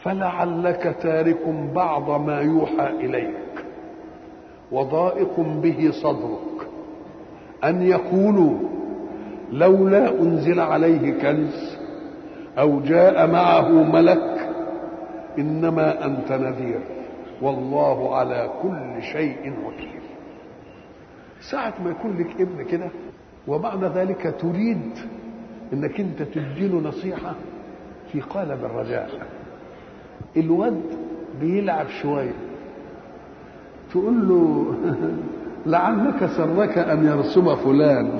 فلعلك تارك بعض ما يوحى اليك وضائق به صدرك ان يقولوا لولا انزل عليه كنز او جاء معه ملك انما انت نذير والله على كل شيء وكيل ساعة ما يكون لك ابن كده وبعد ذلك تريد انك انت تديله نصيحة في قالب الرجاء الواد بيلعب شوية تقول له لعلك سرك ان يرسم فلان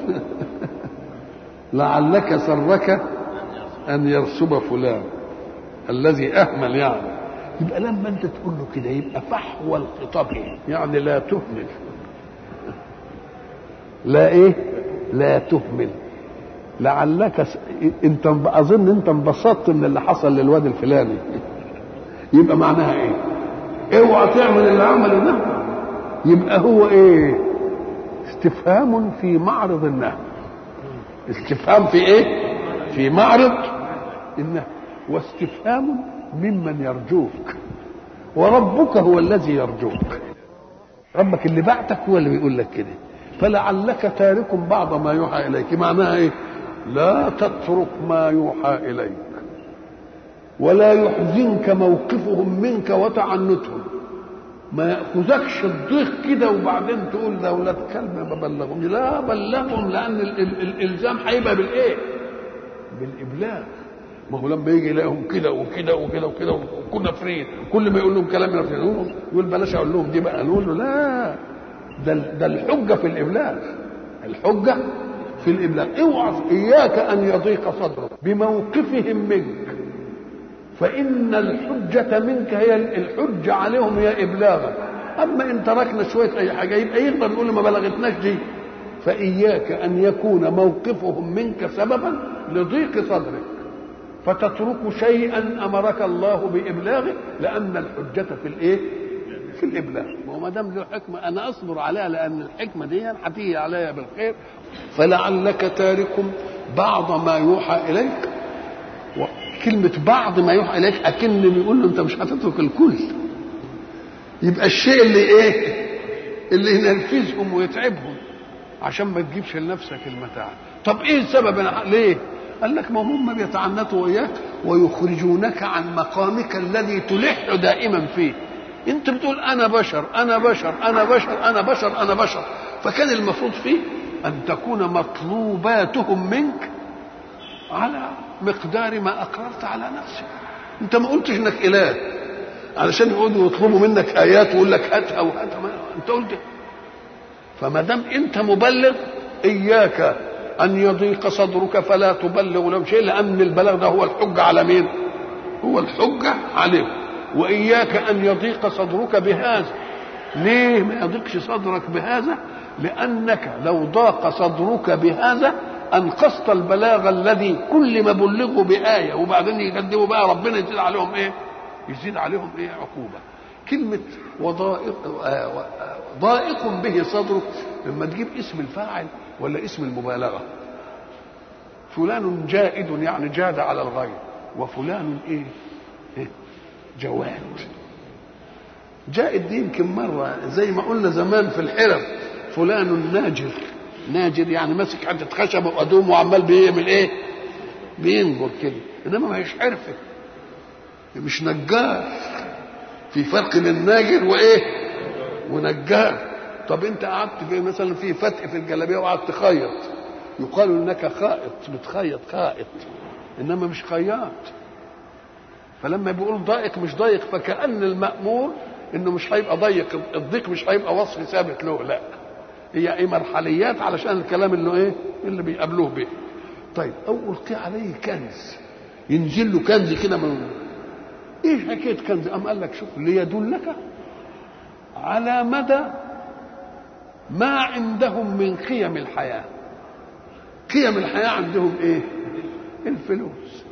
لعلك سرك ان يرسم فلان الذي اهمل يعني يبقى لما انت تقول له كده يبقى فحوى الخطاب يعني لا تهمل لا ايه لا تهمل لعلك س... انت اظن انت انبسطت من اللي حصل للواد الفلاني يبقى معناها ايه اوعى تعمل اللي عمله ده يبقى هو ايه استفهام في معرض النهي استفهام في ايه في معرض النهي واستفهام ممن يرجوك وربك هو الذي يرجوك ربك اللي بعتك هو اللي بيقول لك كده فلعلك تارك بعض ما يوحى اليك معناها ايه لا تترك ما يوحى اليك ولا يحزنك موقفهم منك وتعنتهم ما ياخذكش الضيق كده وبعدين تقول ده ولاد كلب ما بلغهم لا بلغهم لان ال ال الالزام هيبقى بالايه بالابلاغ ما هو لما يجي يلاقيهم كده وكده وكده وكده وكنا فرين كل ما يقول لهم كلام يقول يقول بلاش اقول لهم دي بقى نقول له لا ده ده الحجه في الابلاغ الحجه في الابلاغ اوعى اياك ان يضيق صدرك بموقفهم منك فان الحجه منك هي الحجه عليهم هي ابلاغك اما ان تركنا شويه اي حاجه يبقى يقدر نقول ما بلغتناش دي فاياك ان يكون موقفهم منك سببا لضيق صدرك فتترك شيئا امرك الله بابلاغه لان الحجه في الايه في الابلاغ وما دام له حكمه انا اصبر عليها لان الحكمه دي هتيجي عليا بالخير فلعلك تارك بعض ما يوحى اليك كلمة بعض ما يوحى إليك أكن بيقول له أنت مش هتترك الكل يبقى الشيء اللي إيه اللي ينرفزهم ويتعبهم عشان ما تجيبش لنفسك المتاع طب إيه السبب ليه قال لك ما هم بيتعنتوا وياك ويخرجونك عن مقامك الذي تلح دائما فيه انت بتقول انا بشر انا بشر انا بشر انا بشر انا بشر فكان المفروض فيه ان تكون مطلوباتهم منك على مقدار ما اقررت على نفسك انت ما قلتش انك اله علشان يقعدوا يطلبوا منك ايات ويقول لك هاتها وهاتها ما انت قلت فما دام انت مبلغ اياك ان يضيق صدرك فلا تبلغ لهم شيء لان البلاغ ده هو الحجه على مين هو الحجه عليهم واياك ان يضيق صدرك بهذا ليه ما يضيقش صدرك بهذا لانك لو ضاق صدرك بهذا انقصت البلاغ الذي كل ما بلغوا بايه وبعدين يقدموا بقى ربنا يزيد عليهم ايه يزيد عليهم ايه عقوبه كلمه وضائق ضائق به صدرك لما تجيب اسم الفاعل ولا اسم المبالغه فلان جائد يعني جاد على الغير وفلان ايه, إيه؟ جواد جائد دي يمكن مره زي ما قلنا زمان في الحرف فلان ناجر ناجر يعني ماسك حته خشبه وادوم وعمال بيعمل ايه بينجر كده انما ما هيش حرفه مش نجار في فرق بين ناجر وايه ونجار طب انت قعدت في مثلا في فتق في الجلابيه وقعدت تخيط يقال انك خائط بتخيط خائط انما مش خياط فلما بيقول ضايق مش ضايق فكأن المأمور انه مش هيبقى ضيق الضيق مش هيبقى وصف ثابت له لا هي ايه مرحليات علشان الكلام اللي ايه اللي بيقابلوه به طيب او القي عليه كنز ينزل له كنز كده من ايه حكايه كنز ام قال لك شوف ليدلك على مدى ما عندهم من قيم الحياه قيم الحياه عندهم ايه الفلوس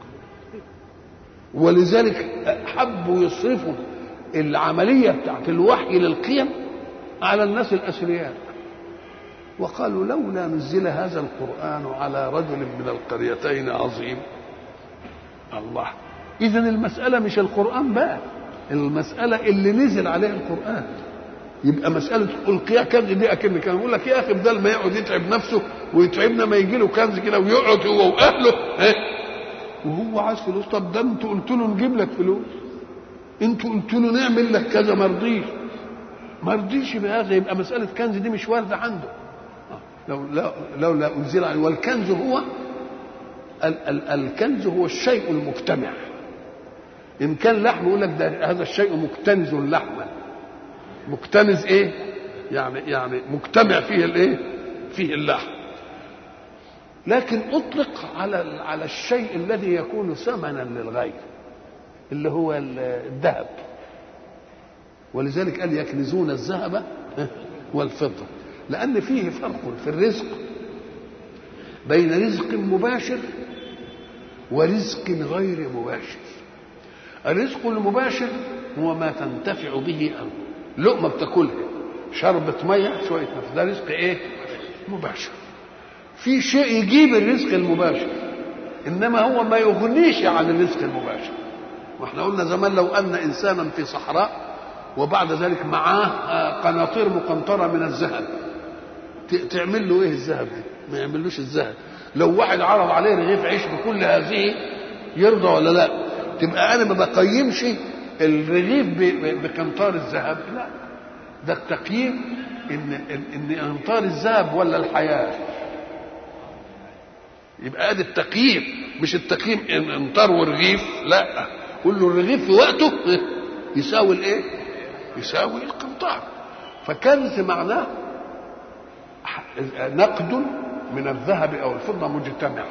ولذلك حبوا يصرفوا العمليه بتاعت الوحي للقيم على الناس الاثرياء وقالوا لولا نزل هذا القران على رجل من القريتين عظيم الله اذا المساله مش القران بقى المساله اللي نزل عليها القران يبقى مساله القيا كنز دي اكن كان يقول لك يا اخي بدل ما يقعد يتعب نفسه ويتعبنا ما يجي له كنز كده ويقعد هو واهله ها وهو عايز فلوس طب ده انتوا قلت له نجيب لك فلوس انتوا قلت له نعمل لك كذا ما رضيش ما رضيش بهذا يبقى مساله كنز دي مش وارده عنده لو لو لو لا انزل عليه والكنز هو ال ال الكنز هو الشيء المجتمع ان كان لحم يقول لك ده هذا الشيء مكتنز لحما مكتنز ايه يعني يعني مجتمع فيه الايه فيه اللحم لكن اطلق على على الشيء الذي يكون ثمنا للغير اللي هو الذهب ولذلك قال يكنزون الذهب والفضه لان فيه فرق في الرزق بين رزق مباشر ورزق غير مباشر الرزق المباشر هو ما تنتفع به أنت لقمة بتاكلها شربة مية شوية نفس ده رزق ايه مباشر في شيء يجيب الرزق المباشر انما هو ما يغنيش عن الرزق المباشر واحنا قلنا زمان لو ان انسانا في صحراء وبعد ذلك معاه قناطير مقنطره من الذهب تعمل له ايه الذهب دي ما يعملوش الذهب لو واحد عرض عليه رغيف عيش بكل هذه يرضى ولا لا تبقى انا ما بقيمش الرغيف بقنطار الذهب لا ده التقييم ان ان قنطار الذهب ولا الحياه يبقى ادي التقييم مش التقييم ان قنطار ورغيف لا قول له الرغيف في وقته يساوي الايه يساوي القنطار فكنز معناه نقد من الذهب او الفضه مجتمع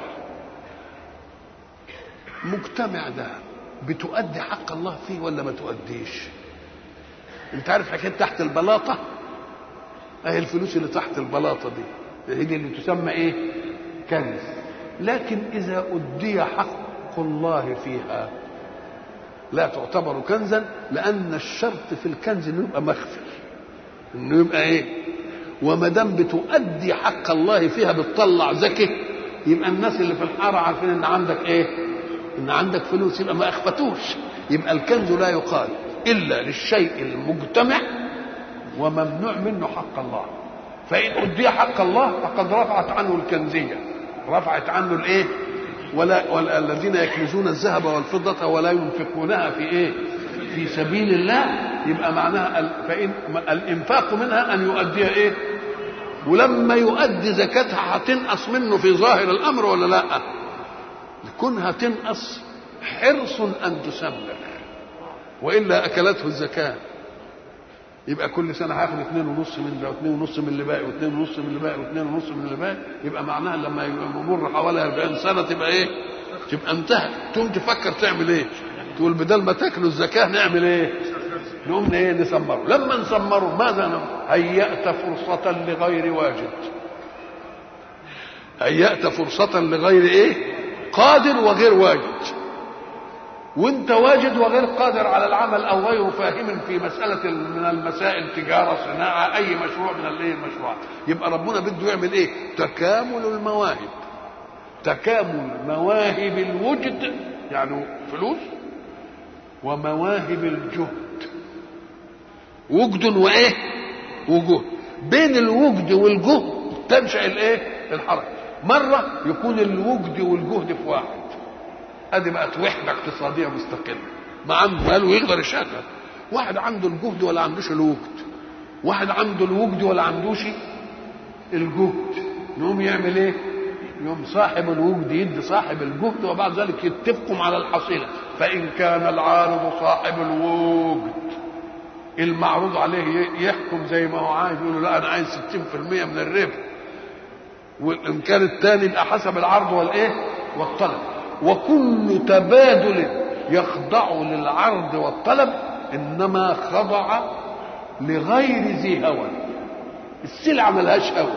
مجتمع ده بتؤدي حق الله فيه ولا ما تؤديش انت عارف حكايه تحت البلاطه اهي الفلوس اللي تحت البلاطه دي هي دي اللي تسمى ايه كنز لكن اذا ادي حق الله فيها لا تعتبر كنزا لان الشرط في الكنز انه يبقى مخفي انه يبقى ايه وما دام بتؤدي حق الله فيها بتطلع زكي يبقى الناس اللي في الحاره عارفين ان عندك ايه ان عندك فلوس يبقى ما اخفتوش يبقى الكنز لا يقال الا للشيء المجتمع وممنوع منه حق الله فان ادي حق الله فقد رفعت عنه الكنزيه رفعت عنه الايه ولا, ولا الذين يكنزون الذهب والفضة ولا ينفقونها في ايه في سبيل الله يبقى معناها فإن الإنفاق منها أن يؤدي إيه ولما يؤدي زكاتها هتنقص منه في ظاهر الأمر ولا لا كونها تنقص حرص أن تسمر وإلا أكلته الزكاة يبقى كل سنة هاخد اتنين ونص من ده واتنين ونص من اللي باقي واتنين ونص من اللي باقي واتنين ونص من اللي باقي يبقى معناها لما يمر حوالي 40 سنة تبقى ايه؟ تبقى انتهت تقوم تفكر تعمل ايه؟ تقول بدل ما تاكلوا الزكاه نعمل ايه؟ نقوم ايه نسمره، لما نسمره ماذا نعمل؟ هيأت فرصة لغير واجد. هيأت فرصة لغير ايه؟ قادر وغير واجد. وانت واجد وغير قادر على العمل او غير فاهم في مسألة من المسائل تجارة صناعة اي مشروع من الايه المشروعات يبقى ربنا بده يعمل ايه تكامل المواهب تكامل مواهب الوجد يعني فلوس ومواهب الجهد وجد وايه وجهد بين الوجد والجهد تنشا الايه الحركه مره يكون الوجد والجهد في واحد ادي بقت وحده اقتصاديه مستقله ما عنده مال ويقدر يشغل واحد عنده الجهد ولا عندوش الوجد واحد عنده الوجد ولا عندوش الجهد يقوم يعمل ايه يوم صاحب الوجد يدي صاحب الجهد وبعد ذلك يتفقوا على الحصيلة فإن كان العارض صاحب الوجد المعروض عليه يحكم زي ما هو عايز يقول له لا أنا عايز 60% من الربح وإن كان الثاني يبقى حسب العرض والإيه والطلب وكل تبادل يخضع للعرض والطلب إنما خضع لغير ذي هوى السلعة ملهاش هوى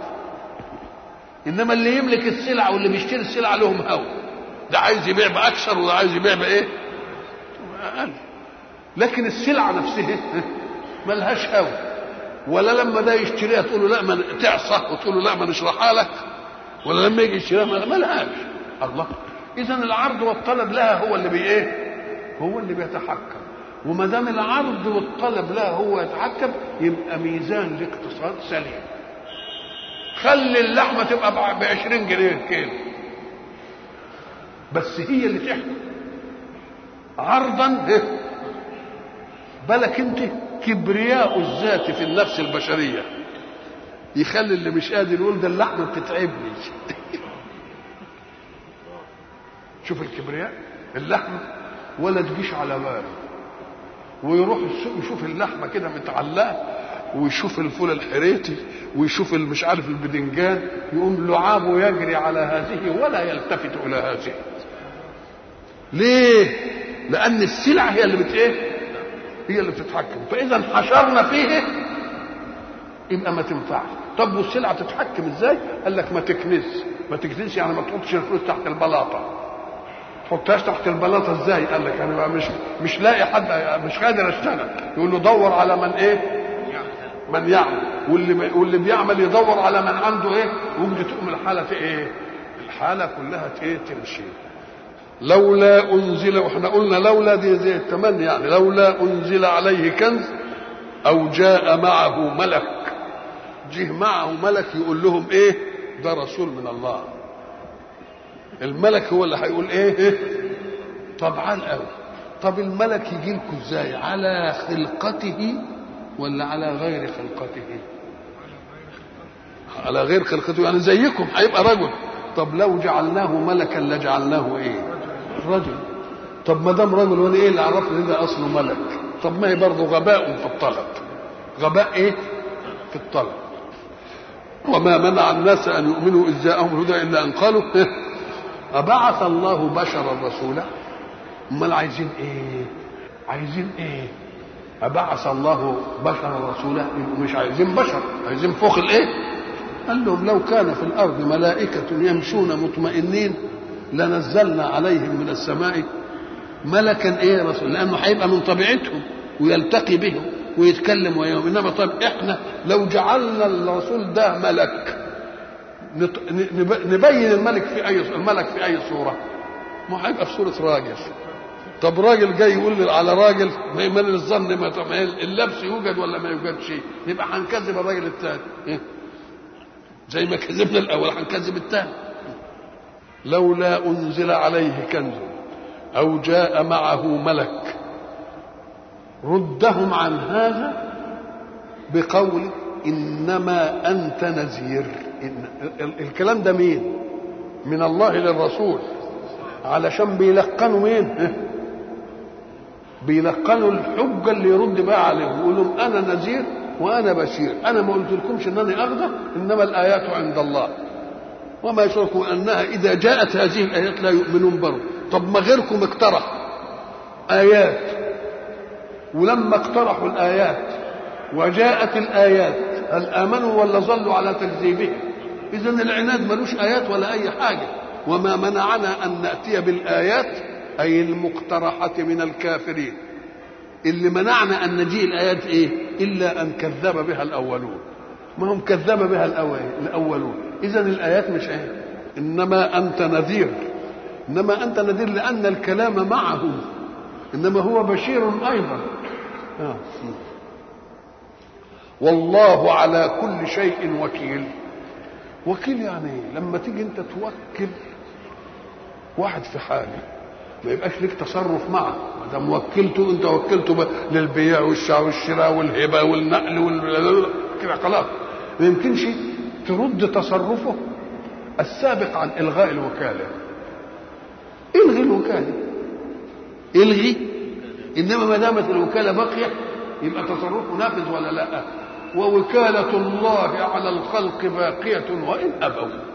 انما اللي يملك السلعه واللي بيشتري السلعه لهم هوى ده عايز يبيع باكثر وده عايز يبيع بايه اقل لكن السلعه نفسها ملهاش هوى ولا لما ده يشتريها تقول له لا ما تعصى وتقول له لا ما نشرحها لك ولا لما يجي يشتريها ما لهاش الله اذا العرض والطلب لها هو اللي بي ايه هو اللي بيتحكم وما دام العرض والطلب لا هو يتحكم يبقى ميزان الاقتصاد سليم خلي اللحمه تبقى ب 20 جنيه الكيلو بس هي اللي تحكم عرضا بالك انت كبرياء الذات في النفس البشريه يخلي اللي مش قادر يقول ده اللحمه بتتعبني شوف الكبرياء اللحمه ولا تجيش على باله ويروح السوق يشوف اللحمه كده متعلقه ويشوف الفول الحريتي ويشوف مش عارف البدنجان يقوم لعابه يجري على هذه ولا يلتفت الى هذه ليه لان السلعه هي اللي بت ايه هي اللي بتتحكم فاذا حشرنا فيه يبقى ما تنفعش طب والسلعه تتحكم ازاي قال لك ما تكنس ما تكنس يعني ما تحطش الفلوس تحت البلاطه تحطهاش تحت البلاطه ازاي قال لك انا مش مش لاقي حد مش قادر اشتغل يقول له دور على من ايه من يعمل واللي واللي بيعمل يدور على من عنده ايه ويجي تقوم الحاله ايه الحاله كلها ايه تمشي لولا انزل واحنا قلنا لولا دي زي التمني يعني لولا انزل عليه كنز او جاء معه ملك جه معه ملك يقول لهم ايه ده رسول من الله الملك هو اللي هيقول ايه, إيه؟ طبعا قوي طب الملك يجي لكم ازاي على خلقته ولا على غير خلقته على غير خلقته يعني زيكم هيبقى رجل طب لو جعلناه ملكا لجعلناه ايه رجل طب ما دام رجل وانا ايه اللي عرفني ان ده اصله ملك طب ما هي برضه غباء في الطلب غباء ايه في الطلب وما منع الناس ان يؤمنوا اذ جاءهم الهدى الا ان قالوا أبعث الله بشرا رسولا امال عايزين ايه عايزين ايه أبعث الله بشرا رسولا مش عايزين بشر عايزين فوق الايه قال لهم لو كان في الارض ملائكة يمشون مطمئنين لنزلنا عليهم من السماء ملكا ايه رسول لانه هيبقى من طبيعتهم ويلتقي بهم ويتكلم وياهم انما طيب احنا لو جعلنا الرسول ده ملك نبين الملك في اي الملك في اي صوره ما هيبقى في صوره راجل طب راجل جاي يقول على راجل ما من الظن ما اللبس يوجد ولا ما يوجدش يبقى هنكذب الراجل الثاني إيه؟ زي ما كذبنا الاول هنكذب الثاني لولا انزل عليه كنز او جاء معه ملك ردهم عن هذا بقول انما انت نذير الكلام ده مين من الله للرسول علشان بيلقنوا مين بيلقنوا الحجه اللي يرد بقى عليهم يقول لهم انا نذير وانا بشير انا ما قلت لكمش انني اغضب انما الايات عند الله وما يشركم انها اذا جاءت هذه الايات لا يؤمنون برضه طب ما غيركم اقترح ايات ولما اقترحوا الايات وجاءت الايات هل امنوا ولا ظلوا على تكذيبهم اذا العناد ملوش ايات ولا اي حاجه وما منعنا ان ناتي بالايات اي المقترحه من الكافرين اللي منعنا ان نجيء الايات ايه الا ان كذب بها الاولون ما هم كذب بها الاولون اذا الايات مش ايه انما انت نذير انما انت نذير لان الكلام معه انما هو بشير ايضا آه. والله على كل شيء وكيل وكيل يعني ايه لما تيجي انت توكل واحد في حاله ما يبقاش لك تصرف معه ما دام وكلته انت وكلته للبيع والشراء والهبه والنقل وال كده خلاص ما يمكنش ترد تصرفه السابق عن الغاء الوكاله الغي الوكاله الغي انما ما دامت الوكاله باقيه يبقى تصرفه نافذ ولا لا ووكاله الله على الخلق باقيه وان ابوا